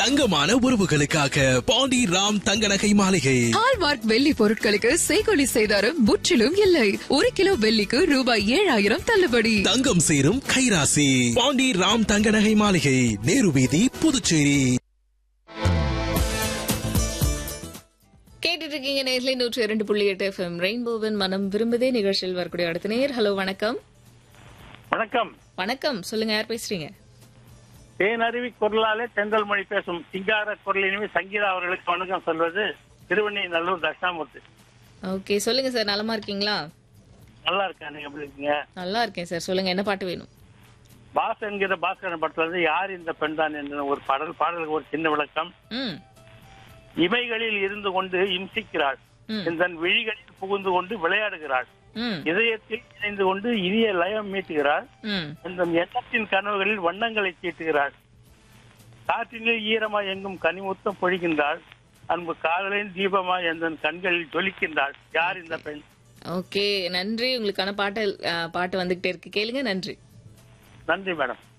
தங்கமான உறவுகளுக்காக பாண்டி ராம் தங்க நகை மாளிகை ஹால்மார்க் வெள்ளி பொருட்களுக்கு செய்கொலி செய்தாரும் முற்றிலும் இல்லை ஒரு கிலோ வெள்ளிக்கு ரூபாய் ஏழாயிரம் தள்ளுபடி தங்கம் சேரும் கைராசி பாண்டி ராம் தங்க நகை மாளிகை நேரு வீதி புதுச்சேரி கேட்டுட்டு இருக்கீங்க நேர்ல நூற்றி இரண்டு புள்ளி எட்டு எஃப்எம் ரெயின்போவின் மனம் விரும்புதே நிகழ்ச்சியில் வரக்கூடிய அடுத்த நேர் ஹலோ வணக்கம் வணக்கம் வணக்கம் சொல்லுங்க யார் பேசுறீங்க தேனருவி குரலாலே தென்றல் மொழி பேசும் சிங்கார குரலினுமே சங்கீதா அவர்களுக்கு வணக்கம் சொல்வது திருவண்ணி நல்லூர் தட்சிணாமூர்த்தி ஓகே சொல்லுங்க சார் நலமா இருக்கீங்களா நல்லா இருக்கேன் நீங்க எப்படி இருக்கீங்க நல்லா இருக்கேன் சார் சொல்லுங்க என்ன பாட்டு வேணும் பாஸ் என்கிற பாஸ்கரன் படத்துல இருந்து யார் இந்த பெண் தான் என்ற ஒரு பாடல் பாடலுக்கு ஒரு சின்ன விளக்கம் ம் இமைகளில் இருந்து கொண்டு இம்சிக்கிறாள் ம். தன் விழிகளில் புகுந்து கொண்டு விளையாடுகிறாள் ம் இதயத்தில் இணைந்து கொண்டு இனிய லயம் மீட்டுகிறாள் ம் இந்த எண்ணத்தின் கனவுகளில் வண்ணங்களை தீட்டுகிறாள் காற்றினில் ஈரமாய் எங்கும் கனிமுத்தம் பொழிகின்றாள் அன்பு காதலின் தீபமாய் எந்த கண்களில் ஜொலிக்கின்றாள் யார் இந்த பெண் ஓகே நன்றி உங்களுக்கான பாட்டு அஹ், பாட்டு வந்துகிட்டே இருக்கு கேளுங்க நன்றி நன்றி மேடம்